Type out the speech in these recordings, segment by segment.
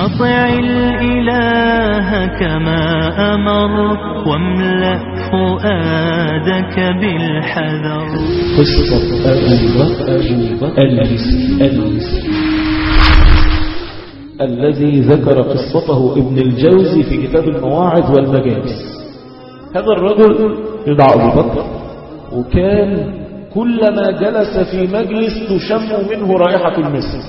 أطع الإله كما أمر واملأ فؤادك بالحذر قصة أبي بكر المسكين الذي ذكر قصته ابن الجوزي في كتاب المواعظ والمجالس هذا الرجل يدعى أبو بكر وكان كلما جلس في مجلس تشم منه رائحة المسك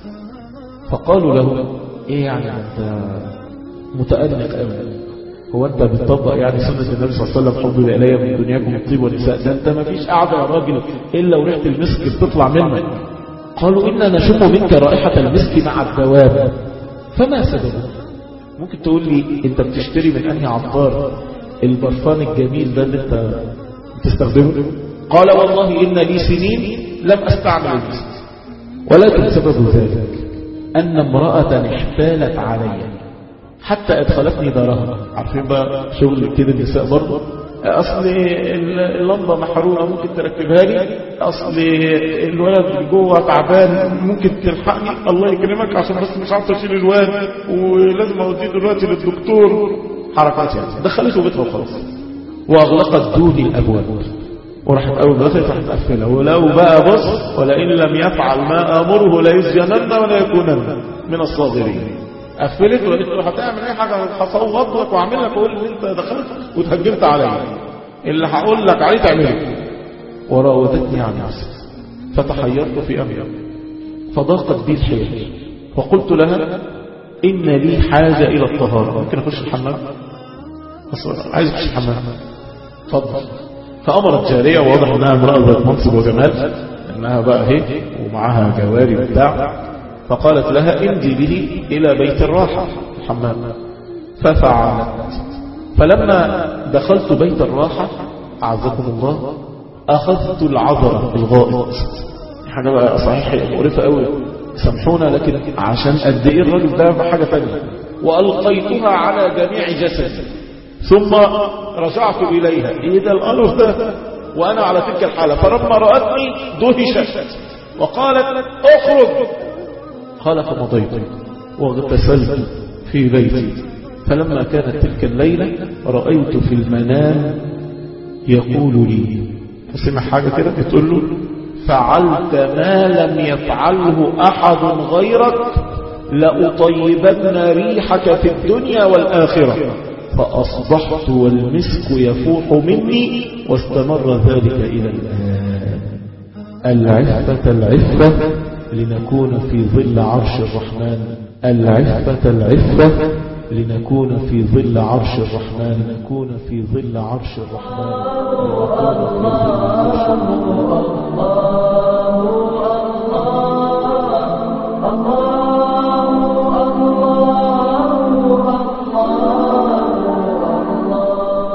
فقالوا له ايه يعني انت متأنق قوي هو انت بتطبق يعني سنة النبي صلى الله عليه وسلم حب الإليه من دنياكم الطيب والنساء ده انت ما فيش قاعدة يا راجل إلا وريحة المسك بتطلع منك قالوا إنا نشم منك رائحة المسك مع الدواب فما سببه ممكن تقول لي انت بتشتري من أنهي عطار البرفان الجميل ده اللي انت بتستخدمه قال والله إن لي سنين لم أستعمل المسك ولكن سبب ذلك أن امرأة احتالت علي حتى أدخلتني دارها عارفين بقى شغل كده النساء برضه أصل اللمبة محروقة ممكن تركبها لي أصل الولد اللي جوه تعبان ممكن تلحقني الله يكرمك عشان بس مش عارف أشيل الواد ولازم أوديه دلوقتي للدكتور حركات يعني دخلته بيتها وخلاص وأغلقت دوني الأبواب وراحت أول ما دخلت راحت قفلها ولو بقى بص ولئن لم يفعل ما أمره ليسجنن ولا يكونن من الصاغرين قفلت وقالت له هتعمل ايه حاجه هصوت لك واعمل لك اقول اللي انت دخلت وتهجمت عليا اللي هقول لك عليه تعمله وراودتني عن نفسي فتحيرت في امري فضاقت بي الحيل وقلت لها ان لي حاجه الى الطهاره ممكن اخش الحمام عايز اخش الحمام اتفضل فامرت جاريه وواضح انها امراه ذات منصب وجمال انها بقى هي ومعاها جواري وبتاع فقالت لها امضي به إلى بيت الراحة الحمام ففعلت فلما دخلت بيت الراحة أعزكم الله أخذت العذرة الغائط حاجة بقى صحيح مقرفة قوي سامحونا لكن عشان قد ايه الراجل ده بحاجة تانية وألقيتها على جميع جسدي ثم رجعت إليها ايه ده الألف ده وأنا على تلك الحالة فلما رأتني دهشت وقالت اخرج قال فمضيت واغتسلت في بيتي فلما كانت تلك الليلة رأيت في المنام يقول لي سمع حاجة كده بتقول له فعلت ما لم يفعله أحد غيرك لأطيبن ريحك في الدنيا والآخرة فأصبحت والمسك يفوح مني واستمر ذلك إلى الآن العفة العفة لنكون في ظل عرش الرحمن العفة العفة لنكون في ظل عرش الرحمن لنكون في ظل عرش الرحمن لنكون في ظل عرش الرحمن